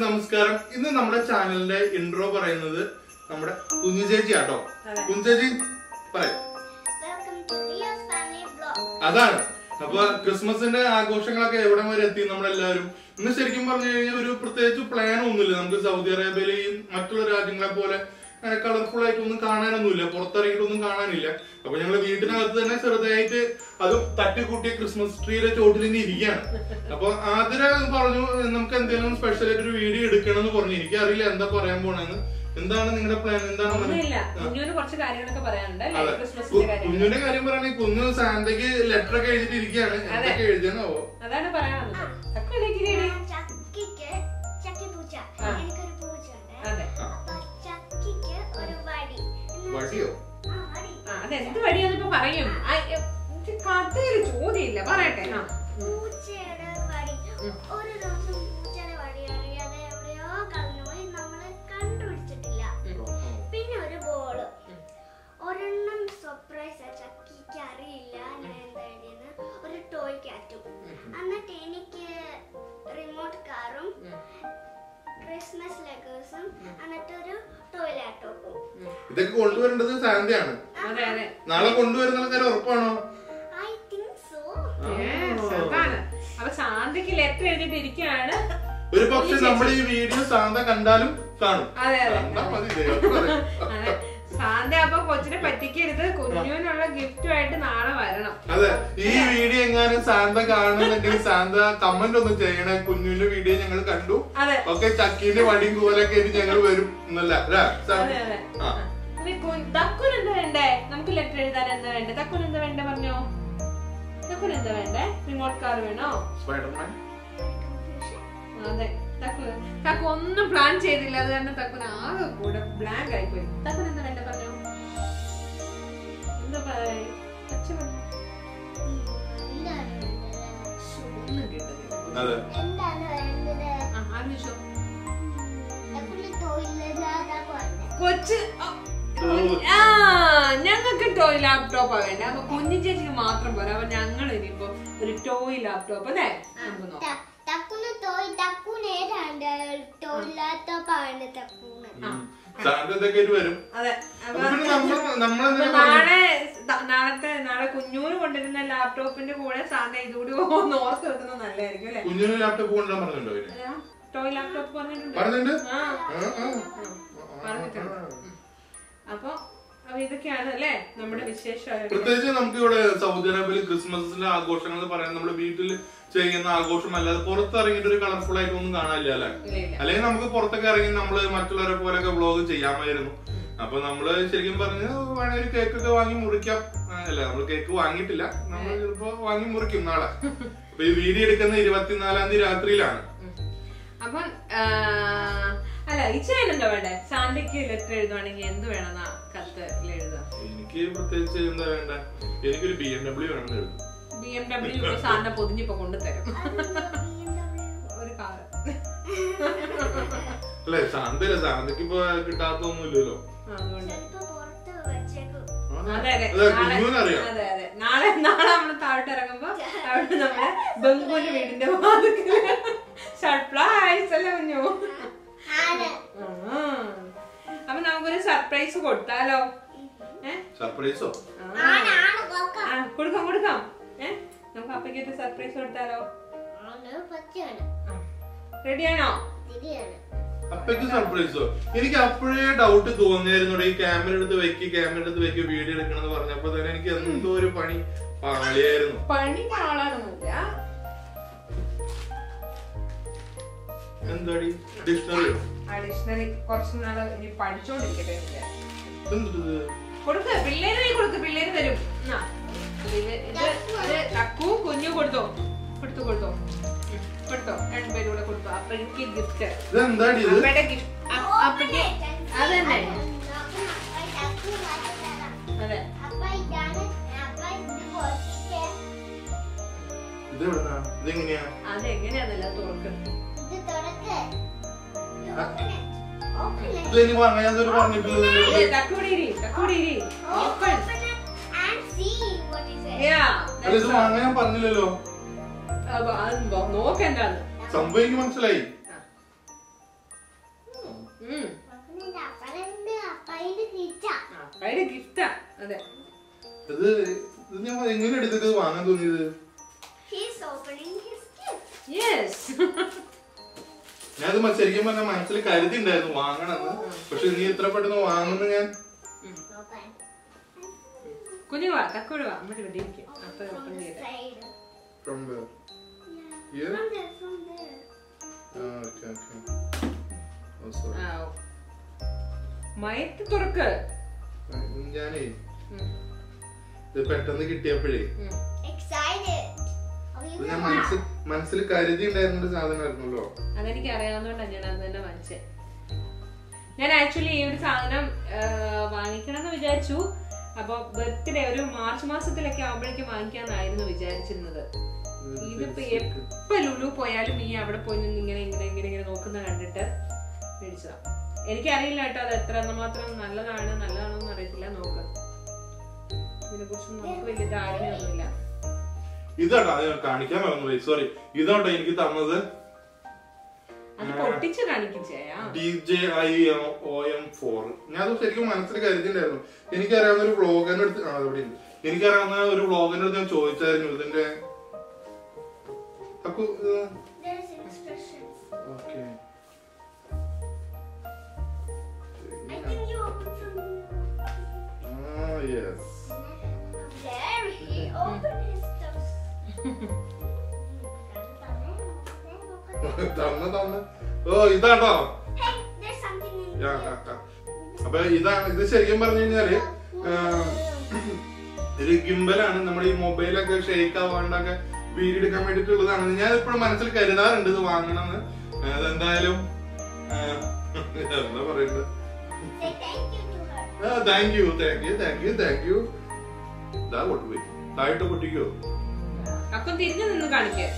നമസ്കാരം ഇന്ന് നമ്മുടെ ചാനലിന്റെ ഇൻട്രോ പറയുന്നത് നമ്മുടെ കുഞ്ഞു ചേച്ചി ആട്ടോ കുഞ്ഞു ചേച്ചി പറയാം Welcome to Ria's Family Vlog. അതാണ് അപ്പൊ ക്രിസ്മസിന്റെ ആഘോഷങ്ങളൊക്കെ എവിടെ വരെ എത്തി നമ്മളെല്ലാവരും ഇന്ന് ശരിക്കും പറഞ്ഞു കഴിഞ്ഞാൽ ഒരു പ്രത്യേകിച്ച് പ്ലാൻ ഒന്നുമില്ല നമുക്ക് സൗദി അറേബ്യയിലെയും മറ്റുള്ള രാജ്യങ്ങളെ പോലെ അങ്ങനെ കളർഫുൾ ആയിട്ടൊന്നും കാണാനൊന്നുമില്ല പുറത്തിറങ്ങിയിട്ടൊന്നും കാണാനില്ല അപ്പൊ ഞങ്ങള് വീട്ടിനകത്ത് തന്നെ ചെറുതായിട്ട് അതും തട്ടിക്കൂട്ടിയ ക്രിസ്മസ് ട്രീയുടെ ചോട്ടിൽ ഇനി ഇരിക്കുകയാണ് അപ്പൊ ആതിര പറഞ്ഞു നമുക്ക് എന്തെങ്കിലും സ്പെഷ്യൽ ആയിട്ട് ഒരു വീഡിയോ എടുക്കണം എന്ന് പറഞ്ഞു എനിക്കറിയില്ല എന്താ പറയാൻ പോണെന്ന് എന്താണ് നിങ്ങളുടെ പ്ലാൻ എന്താണ് ഒന്നുമില്ല മനസ്സിൽ- ആ. കുഞ്ഞുവിന് കുറച്ച് കാര്യങ്ങളൊക്കെ പറയാനുണ്ട് അല്ലേ? അതെ ക്രിസ്മസിന്റെ കാര്യം കുഞ്ഞിന്റെ കാര്യം പറയുകയാണെങ്കിൽ കുഞ്ഞു സാന്തയ്ക്ക് ലെറ്റർ ഒക്കെ എഴുതിട്ട് ഇരിക്കുകയാണ് എന്തൊക്കെ എഴുതിയെന്നാവോ അതാണ് പറയാൻ വന്നത് തക്കുവിലേക്ക് ഇരിയെടി. ചക്കിക്ക് ചക്കിപ്പൂച്ച ആ. എനിക്കൊരു പൂച്ചയുണ്ട് അതെ അപ്പൊ ചക്കിക്ക് ഒരു വടി എന്ന് വടിയോ ആ, വടി. ആ അതെന്ത് വഴിയാന്ന് ഇപ്പൊ പറയും ആ, എ, ഇത് കഥയില് ചോദ്യമില്ല പറയട്ടെ ആ. പൂച്ചയുടെ വടി ഒരു ദിവസം പൂച്ചയുടെ വടി അറിയാതെ എവിടെയോ കളഞ്ഞുപോയി നമ്മള് കണ്ടുപിടിച്ചിട്ടില്ല പിന്നെ ഒരു ബോള് ഒരെണ്ണം സർപ്രൈസ് ചക്കിക്ക് അറിയില്ല ഞാൻ എന്താ എഴുതിയെന്ന് ഒരു ടോയ് കാറ്റും എന്നിട്ട് എനിക്ക് റിമോട്ട് കാറും ക്രിസ്മസ് ലെഗേഴ്സും എന്നിട്ട് ഒരു ടോയ് ലാപ്ടോപ്പും ഇതൊക്കെ കൊണ്ടുവരേണ്ടത് സാന്തയാണ് അതെ അതെ നാളെ കൊണ്ടുവരുന്ന കാര്യം ഉറപ്പാണോ ഐ തിങ്ക് സോ Yes, അതാണ് അപ്പൊ ശാന്തിക്ക് ലെറ്റർ എഴുതിട്ട് ഇരിക്കുകയാണ് ഒരു പക്ഷെ നമ്മൾ ഈ വീഡിയോ സാന്ത കണ്ടാലും കാണും അതെ അതെ കണ്ടാ മതി ദൈവത്തിന് പറയാം. അതെ ശാന്ത അപ്പൊ കൊച്ചിനെ പറ്റിക്കരുത് കുഞ്ഞുവിനുള്ള ഗിഫ്റ്റുമായിട്ട് നാളെ വരണം അതെ ഈ വീഡിയോ എങ്ങാനും സാന്ത കാണുന്നുണ്ടെങ്കിൽ സാന്ത കമന്റ് ഒന്ന് ചെയ്യണേ കുഞ്ഞുവിന്റെ വീഡിയോ ഞങ്ങൾ കണ്ടു അതെ ഒക്കെ ചക്കീന്റെ വടിയും കൂലൊക്കെ ആയിട്ട് ഞങ്ങൾ വരും എന്നല്ല അല്ലേ സാന്ത? അതെ അതെ ആ. തക്കുൻ എന്താ വേണ്ടേ നമുക്ക് ലെറ്റർ എഴുതാൻ എന്താ വേണ്ടേ തക്കുൻ എന്താ വേണ്ടേ പറഞ്ഞോ തക്കുൻ എന്താ വേണ്ടേ റിമോട്ട് കാർ വേണോ സ്പൈഡർമാൻ കൺഫ്യൂഷൻ അതെ തക്കു തക്കു ഒന്നും പ്ലാൻ ചെയ്തില്ല അത് കാരണം തക്കുന് ആകെ കൂടെ ബ്ലാങ്ക് ആയിപ്പോയി തക്കുൻ എന്താ വേണ്ടേ പറഞ്ഞോ എന്താ പറയാ അച്ഛൻ പറഞ്ഞു. എന്താണ് വേണ്ടത് ഒന്നും കിട്ടുന്നില്ല അതെ എന്താണ് വേണ്ടത് ആ, ആലോചിച്ചോ എപ്പോഴും തൊഴിലില്ലാതെ പോലെ കൊച്ച് ആ, ആ ഞങ്ങൾക്ക് ടോയ് ലാപ്ടോപ്പാ വേണ്ടേ അപ്പൊ കുഞ്ഞു ചേച്ചിക്ക് മാത്രം പോരാ അപ്പൊ ഞങ്ങൾ ഇനിയിപ്പോ ഒരു ടോയ് ലാപ്ടോപ്പ് അല്ലേ നമുക്ക് നോക്കാം തക്കുന് തോയ് തക്കുന് ഏതാണ്ട് തൊഴിലാത്തപ്പാണ് തക്കുന് സാന്ത ഇതൊക്കെ ആയിട്ട് വരും അതെ അപ്പൊ അപ്പൊ പിന്നെ നമ്മൾ അപ്പൊ നമ്മളെന്താ നാളെ ത- നാളത്തെ നാളെ കുഞ്ഞൂന് കൊണ്ടിരുന്ന ലാപ്ടോപ്പിന്റെ കൂടെ സാധനം ഇതുകൂടി ഒന്ന് ഓർത്ത് വെക്കുന്നത് നല്ലതായിരിക്കും അല്ലെ കുഞ്ഞിന് ലാപ്ടോപ്പ് കൊണ്ടുവരാൻ പറഞ്ഞിട്ടുണ്ടോ അവര് ടോയ് ലാപ്ടോപ്പ് പറഞ്ഞിട്ടുണ്ട് പറഞ്ഞിട്ടുണ്ട് ആ ആ, ആ. പറഞ്ഞിട്ടുണ്ട് അപ്പൊ അപ്പൊ ഇതൊക്കെയാണ് അല്ലേ നമ്മുടെ വിശേഷമായിട്ട് പ്രത്യേകിച്ച് നമുക്ക് ഇവിടെ സൗദി അറേബ്യയിൽ ക്രിസ്മസിന്റെ ആഘോഷങ്ങൾ എന്ന് പറയാൻ നമ്മുടെ വീട്ടിൽ ചെയ്യുന്ന ആഘോഷം അല്ലാതെ പുറത്തിറങ്ങിയിട്ട് ഒരു കളർഫുൾ ആയിട്ട് ഒന്നും കാണാനില്ല അല്ലെ ഇല്ല ഇല്ല അല്ലെങ്കിൽ നമുക്ക് പുറത്തൊക്കെ ഇറങ്ങി നമ്മള് മറ്റുള്ളവരെ പോലെയൊക്കെ വ്ളോഗ് ചെയ്യാമായിരുന്നു അപ്പൊ നമ്മള് ശരിക്കും പറഞ്ഞ് വേണമെങ്കിൽ ഒരു കേക്ക് ഒക്കെ വാങ്ങി മുറിക്കാം ആ, അല്ല നമ്മൾ കേക്ക് വാങ്ങിയിട്ടില്ല നമ്മൾ ചിലപ്പോ വാങ്ങി മുറിക്കും നാളെ അപ്പൊ ഈ വീഡിയോ എടുക്കുന്ന ഇരുപത്തിനാലാം തീയതി രാത്രിയിലാണ് അപ്പം ആ, അല്ല ഇച്ചേൻ എന്താ വേണ്ടേ സാന്റയ്ക്ക് ലെറ്റർ എഴുതുവാണെങ്കിൽ എന്ത് വേണമെന്നാ കത്ത് എഴുതുക എനിക്ക് പ്രത്യേകിച്ച് എന്താ വേണ്ട എനിക്കൊരു ബി എം ഡബ്ല്യു വേണം എന്ന് എഴുതും ബി എം ഡബ്ല്യു ഇപ്പൊ സാറിനെ പൊതിഞ്ഞിപ്പോ കൊണ്ടുതരും ഒരു കാറ് അല്ലെ ശാന്തല്ല ശാന്തക്ക് ഇപ്പൊ കിട്ടാത്തൊന്നുമില്ലല്ലോ അതുകൊണ്ട് ചിലപ്പോ പുറത്ത് വെച്ചേക്കും അതെ അതെ അതെ നാളെ കുഞ്ഞുവിനറിയാം അതെ അതെ നാളെ നാളെ നമ്മൾ താഴോട്ട് ഇറങ്ങുമ്പോ അവിടെ നമ്മുടെ ബംഗുവിന്റെ വീടിന്റെ വാതിക്കല് സർപ്രൈസ് അല്ലേ കുഞ്ഞു ആണ് ആ. അപ്പൊ നമുക്കൊരു സർപ്രൈസ് കൊടുത്താലോ ഏ സർപ്രൈസോ ആ. ആണ് കൊക്ക ആ, കൊടുക്കാം കൊടുക്കാം ഏ നമുക്ക് അപ്പയ്ക്ക് സർപ്രൈസ് കൊടുത്താലോ ആണ് പച്ചയാണ് റെഡിയാണോ ശരിയാണ് അപ്പയ്ക്ക് സർപ്രൈസോ എനിക്ക് അപ്പോഴേ ഡൗട്ട് തോന്നിയായിരുന്നു ഈ ക്യാമറ എടുത്ത് വെക്ക് ക്യാമറ എടുത്ത് വെക്ക് വീഡിയോ എടുക്കണമെന്ന് പറഞ്ഞപ്പോ തന്നെ എനിക്ക് എന്തോ ഒരു പണി പാളിയായിരുന്നു പണി പാളാനൊന്നുമില്ല എന്താടി ഡിക്ഷണറിയോ അഡീഷണലി കുറച്ച് നാള് ഇനി പഠിച്ചോണ്ടിരിക്കട്ടെ എന്ന് വിചാരിച്ചു. എന്ത് കൊടുക്ക് പിള്ളേര് നീ കൊടുക്ക് പിള്ളേര് തരും എന്നാ. ഇത് ഇത് ഇത് അക്കു കുഞ്ഞു കൊടുത്തോ കൊടുത്തു കൊടുത്തോ ഉം, കൊടുത്തോ രണ്ടുപേരും കൂടെ കൊടുത്തോ അപ്പൊ എനിക്ക് ഗിഫ്റ്റ് ഇതെന്താടി ഇത് അപ്പയുടെ ഗിഫ്റ്റ് അപ്പയ്ക്ക് അത് തന്നെ അതെ അപ്പൊ ഇതാണ് അപ്പൊ ഇത് പൊട്ടിച്ച് ഇത് എവിടുന്നാ ഇതെങ്ങനെയാ അത് എങ്ങനെയാന്നല്ല തുറക്ക് ഇത് തുറക്ക് ഓപ്പൺ ഓപ്പൺ ഇത് എനിക്ക് വാങ്ങാൻ ഒരു പറഞ്ഞിട്ടില്ല ഇതിന്റെ അടുത്ത്. തക്കൂടി ഇരി തക്കൂടി ഇരി open open it and see what is it. Yeah, അല്ല ഇത് that's all. വാങ്ങാൻ ഞാൻ പറഞ്ഞില്ലല്ലോ അപ്പൊ അത് നോക്ക് എന്താണ് സംഭവം എനിക്ക് മനസ്സിലായി ഉം. നോക്കുന്നുണ്ട് അപ്പനുണ്ട് അപ്പയുടെ കിച്ച അപ്പയുടെ ഗിഫ്റ്റാ അതെ ഇത് ഇത് ഞാൻ എങ്ങനെ എടുത്തിട്ട് ഇത് വാങ്ങാൻ തോന്നിയത് he's opening his gift yes ഞാനത് മ- ശരിക്കും പറഞ്ഞാൽ മനസ്സിൽ കരുതിണ്ടായിരുന്നു വാങ്ങണമെന്ന് പക്ഷെ നീ ഇത്ര പെട്ടെന്ന് വാങ്ങുന്ന ഞാൻ ഓപ്പൺ കുഞ്ഞു വാ തക്കോട് വാ അമ്മയുടെ ഇവിടെ ഇരിക്കും അപ്പൊ ഓപ്പൺ ചെയ്തേ side From where? Yeah. Here? From there, from there. Ah, okay, okay. Oh, sorry. ആ ഓ. മയത്ത് തുറക്ക് ആ, ഞാനേ ഉം, ഇത് പെട്ടെന്ന് കിട്ടിയപ്പോഴേ ഉം. Excited. Are ഇത് you ഞാൻ മനസ്സിൽ മനസ്സിൽ കരുതി ഉണ്ടായിരുന്ന ഒരു സാധനമായിരുന്നല്ലോ അതെനിക്ക് അറിയാവുന്നതുകൊണ്ടാണ് ഞാൻ അത് തന്നെ വാങ്ങിച്ചത് ഞാൻ ആക്ച്വലി ഈ ഒരു സാധനം ആ, വാങ്ങിക്കണം എന്ന് വിചാരിച്ചു അപ്പൊ ബർത്ത്ഡേ ഒരു മാർച്ച് മാസത്തിലൊക്കെ ആവുമ്പോഴേക്കും വാങ്ങിക്കാന്നായിരുന്നു വിചാരിച്ചിരുന്നത് ഇതിപ്പോ എപ്പോ ലുലു പോയാലും ഈ അവിടെ പോയി നിന്ന് ഇങ്ങനെ ഇങ്ങനെ ഇങ്ങനെ ഇങ്ങനെ നോക്കുന്ന കണ്ടിട്ട് മേടിച്ചതാ എനിക്കറിയില്ല കേട്ടോ അത് എത്ര മാത്രം നല്ലതാണ് നല്ലതാണോ എന്ന് അറിയത്തില്ല നോക്ക് ഇതിനെ കുറിച്ച് നമുക്ക് വലിയ ധാരണയൊന്നുമില്ല ഇതാട്ടോ അത് ഞാൻ കാണിക്കാൻ മറന്നുപോയി സോറി ഇതാട്ടോ എനിക്ക് തന്നത് അത് പൊട്ടിച്ച് കാണിക്കിച്ചേയാ D J I O M four ഞാൻ അത് ശരിക്കും മനസ്സിൽ കരുതിണ്ടായിരുന്നു എനിക്കറിയാവുന്ന ഒരു വ്ളോഗറിന്റെ അടുത്ത് ആ അവിടെ ഉണ്ട് എനിക്കറിയാവുന്ന ഒരു വ്ളോഗറിന്റെ അടുത്ത് ഞാൻ ചോദിച്ചായിരുന്നു ഇതിന്റെ അക്കു There's instructions. Okay I think you open from ആ yes there. He opened his stuff. തന്ന തന്ന ഓ ഇതാട്ടോ hey, there's something in yeah, here. യാ, യാ. അപ്പൊ ഇതാണ് ഇത് ശരിക്കും പറഞ്ഞു കഴിഞ്ഞാല് ആ, ഒരു ഗിംബലാണ് നമ്മുടെ ഈ മൊബൈലൊക്കെ ഷെയ്ക്ക് ആവാണ്ടൊക്കെ വീഡിയോ എടുക്കാൻ വേണ്ടിട്ടുള്ളതാണ് ഞാൻ ഇപ്പോഴും മനസ്സിൽ കരുതാറുണ്ട് ഇത് വാങ്ങണമെന്ന് അതെന്തായാലും ആ, എന്താ പറയണ്ടത് Say thank you to her. Thank you thank you thank you thank you ഇതാ കൊണ്ടുപോയി താഴോട്ട് പൊട്ടിക്കോ അപ്പൊ തിരിഞ്ഞു നിന്ന് കാണിക്കേ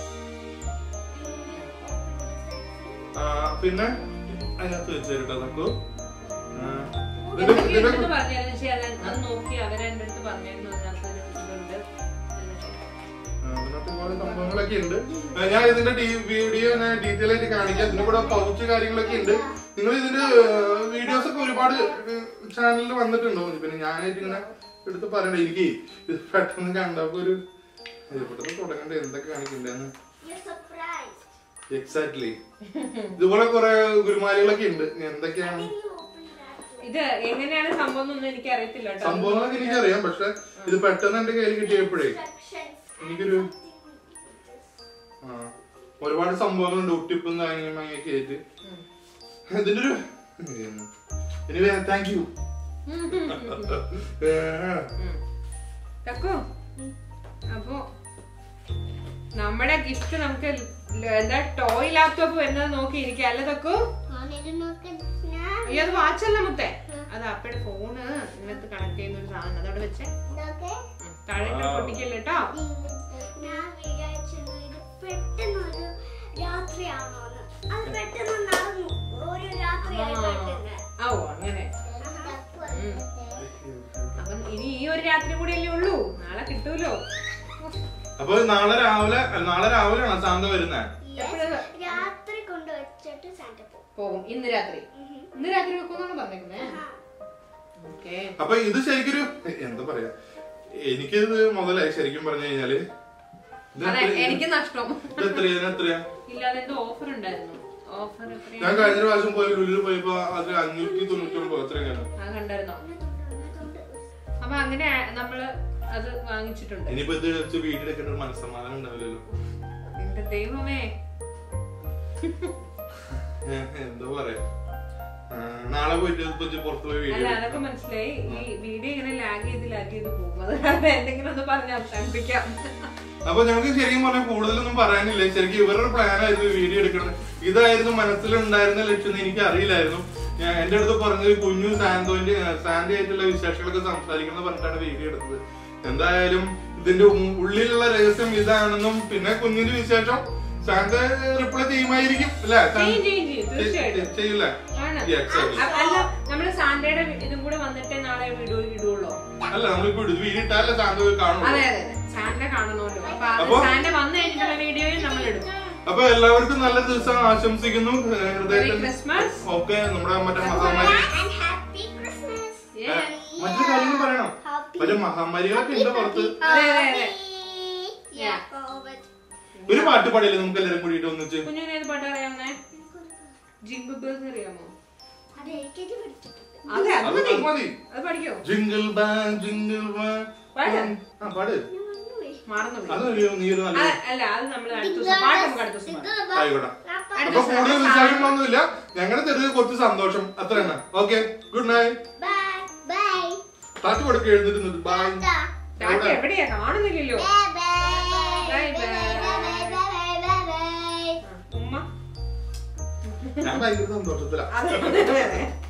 ആ, പിന്നെ അതിനകത്ത് വെച്ചേരട്ടോ നമുക്ക് എന്തൊക്കെ ഉണ്ടെന്ന് പറഞ്ഞാലും ശരി അത് അത് നോക്കി അവരെ എന്റെ അടുത്ത് പറഞ്ഞായിരുന്നു അതിനകത്ത് ഒരു ഇതുണ്ട് എന്നൊക്കെ. അതിനകത്ത് കുറെ സംഭവങ്ങളൊക്കെ ഉണ്ട് ആ, ഞാൻ ഇതിന്റെ വീഡിയോ ഞാൻ ഡീറ്റെയിൽ ആയിട്ട് കാണിക്കാം ഇതിന്റെ കൂടെ പൗച്ച് കാര്യങ്ങളൊക്കെ ഉണ്ട് നിങ്ങൾ ഇതിന്റെ വീഡിയോസ് ഒക്കെ ഒരുപാട് ചാനലിൽ വന്നിട്ടുണ്ടോ പിന്നെ ഞാനായിട്ട് ഇങ്ങനെ എടുത്ത് പറയണ്ട എനിക്ക് ഇത് പെട്ടെന്ന് കണ്ടപ്പോ ഒരു ഇത് പെട്ടെന്ന് തുടങ്ങണ്ട എന്തൊക്കെ കാണിക്കണ്ടെന്ന് You're surprised. എക്സാക്ട്ലി ഇതുപോലെ കുറെ ഗുരുമാലികളൊക്കെ ഉണ്ട് ഇനി എന്തൊക്കെയാണ് Then you open that. ഇത് എങ്ങനെയാണ് സംഭവം എന്നൊന്നും എനിക്ക് അറിയത്തില്ല കേട്ടോ സംഭവങ്ങളൊക്കെ എനിക്കറിയാം പക്ഷെ ഇത് പെട്ടെന്ന് എന്റെ കയ്യിൽ കിട്ടിയപ്പോഴേ Instructions. and എനിക്കൊരു something. ആ, ഒരുപാട് സംഭവങ്ങളുണ്ട് ഒട്ടിപ്പും കാര്യങ്ങളൊക്കെ ആയിട്ട് ഇതിന്റെ ഒരു എനിവേ താങ്ക് യു ഉം, ഉം, ഉം, ഉം. തക്കു അപ്പൊ നമ്മുടെ ഗിഫ്റ്റ് നമുക്ക് ല- എന്താ ടോയ് ലാപ്ടോപ്പ് വരുന്നത് നോക്കി ഇരിക്കുക അല്ലേ തക്കു ഞാനിത് നോക്കുന്ന അയ്യോ അത് വാച്ചല്ല മുത്തേ അത് അപ്പയുടെ ഫോണ് ഇതിനകത്ത് കണക്ട് ചെയ്യുന്ന ഒരു സാധനം അതവിടെ വെച്ചേ ഇതൊക്കെ ഉം, താഴെ ഇട്ട് പൊട്ടിക്കല്ലേ കേട്ടോ ഞാൻ വിചാരിച്ചിരുന്നു ഇത് പെട്ടെന്നൊരു രാത്രിയാണോന്ന് അത് പെട്ടെന്ന് നടന്നു ഒരു രാത്രിയായി പെട്ടെന്ന് ആ ഓ അങ്ങനെ അപ്പം ഇനി ഈ ഒരു രാത്രി കൂടി അല്ലേ ഉള്ളൂ നാളെ കിട്ടൂലോ അപ്പൊ നാളെ രാവിലെ നാളെ രാവിലെ ആണ് ശാന്ത വരുന്നത് Yes, രാത്രി കൊണ്ട് വെച്ചിട്ട് സാന്റ പോകും പോകും ഇന്ന് രാത്രി ഇന്ന് രാത്രി വെക്കുമെന്നാണ് പറഞ്ഞേക്കുന്നേ ഓക്കെ അപ്പൊ ഇത് ശരിക്കൊരു എന്താ പറയാ എനിക്കിത് മുതലായി ശരിക്കും പറഞ്ഞു കഴിഞ്ഞാല് ഇത് അതെ എത്ര- എനിക്ക് നഷ്ടം ഇത് എത്രയാ ഇത് എത്രയാ ഇല്ലാതെ എന്തോ ഓഫർ ഉണ്ടായിരുന്നു ഓഫർ ഞാൻ എത്രയാണ് കഴിഞ്ഞ പ്രാവശ്യം പോയി ലുലിൽ പോയപ്പോ അത് അഞ്ഞൂറ്റി തൊണ്ണൂറ്റി ഒമ്പത് എത്രയാണ് ആ കണ്ടായിരുന്നോ അപ്പൊ അങ്ങനെ നമ്മള് അത് വാങ്ങിച്ചിട്ടുണ്ട് ഇനിയിപ്പോ ഇത് വെച്ച് വീട്ടിലെടുക്കേണ്ട ഒരു മനസ്സമാധാനം ഉണ്ടാവില്ലല്ലോ എന്റെ ദൈവമേ ഏഹ്, എന്താ പറയാ ആ, നാളെ പോയിട്ട് ഇപ്പൊ ഇജ്ജ് പുറത്ത് പോയി അല്ല വീഡിയോ അതൊക്കെ മനസ്സിലായി ഈ വീഡിയോ ഇങ്ങനെ ലാഗ് ചെയ്ത് ലാഗ് ചെയ്ത് പോകും അത് കാരണം എന്തെങ്കിലും ഒന്ന് പറഞ്ഞ് അവസാനിപ്പിക്കാം അപ്പൊ ഞങ്ങൾക്ക് ശരിക്കും പറഞ്ഞാൽ കൂടുതലൊന്നും പറയാനില്ല ശരിക്കും ഇവരുടെ പ്ലാൻ ആയിരുന്നു വീഡിയോ എടുക്കുന്നത് ഇതായിരുന്നു മനസ്സിലുണ്ടായിരുന്ന ലക്ഷ്യം എന്ന് എനിക്ക് അറിയില്ലായിരുന്നു ഞാൻ എന്റെ അടുത്ത് പറഞ്ഞത് കുഞ്ഞു സാന്തോന്റെ സാന്റി ആയിട്ടുള്ള വിശേഷങ്ങളൊക്കെ സംസാരിക്കണം എന്ന് പറഞ്ഞിട്ടാണ് വീഡിയോ എടുത്തത് എന്തായാലും ഇതിന്റെ ഉം- ഉള്ളിലുള്ള രഹസ്യം ഇതാണെന്നും പിന്നെ കുഞ്ഞിന്റെ വിശേഷം സാന്ത റിപ്ലൈ ചെയ്യുമായിരിക്കും അല്ലേ ചെയ്യും ചെയ്യും ചെയ്യും തീർച്ചയായിട്ടും ചെയ്യില്ല ആണ് Yeah, exactly. അ- അല്ല നമ്മള് സാന്റയുടെ ഇതും കൂടെ വന്നിട്ടേ നാളെ വീഡിയോ ഇടുള്ളൂ അല്ല നമ്മളിപ്പോ ഇത് വീഡിയോ ഇട്ടാലേ സാന്ത കാണുള്ളൂ അതെ അതെ അതെ സാന്റ കാണണമല്ലോ അപ്പൊ അത് അപ്പൊ- സാന്റ വന്നു കഴിഞ്ഞിട്ടുള്ള വീഡിയോയും നമ്മൾ ഇടും അപ്പൊ എല്ലാവർക്കും നല്ല ദിവസം ആശംസിക്കുന്നു ഏഹ്, മെറി ഹൃദയത്തിൽ ക്രിസ്മസ് ഓക്കെ നമ്മുടെ മറ്റേ മഹാമാരി And happy Christmas. Yeah. മറ്റൊരു കാര്യം പറയണം Happy. മറ്റേ മഹാമാരികളൊക്കെ ഉണ്ട് പുറത്ത് അതെ, അതെ, അതെ. Yeah. Oh, but ഒരു പാട്ട് പാടിയില്ലേ നമുക്ക് എല്ലാവരും കൂടിയിട്ട് ഒന്നിച്ച് കുഞ്ഞിന് ഏത് പാട്ട് അറിയാവുന്നേ ജിംഗിൾ ബെൽസ് അറിയാമോ അത് LKG പഠിച്ചിട്ടുണ്ട്. അതെ അത് അത് മതി അത് മതി അത് പഠിക്കോ ജിംഗിൾ ബാങ് ജിംഗിൾ ബാങ് പാട്. ആ പാട് ഞാൻ മറന്നുപോയി. മറന്നു പോയി. അതറിയോ നീ ഒരു നല്ല അത് അല്ല അത് നമ്മൾ അടുത്ത ദിവസം പാട്ട് നമുക്ക് അടുത്ത ദിവസം പാടാം. ആയിക്കോട്ടെ ഞാൻ പാ- അടുത്ത അപ്പൊ ദിവസം കൂടുതൽ വിശേഷങ്ങളൊന്നുമില്ല ഞങ്ങളുടെ ചെറിയ കുറച്ച് സന്തോഷം അത്ര തന്നെ okay good night Bye. Bye. താറ്റ് കൊടുക്ക എഴുന്നിരുന്നത് ബൈ Ta. ടാറ്റ എവിടെയാ കാണുന്നില്ലല്ലോ Bye. Bye. Bye, Bye. bye. Bye. Bye. Bye. Bye. ഉമ്മ ഞാൻ ഭയങ്കര സന്തോഷത്തിലാ അതെ അതെ അതെ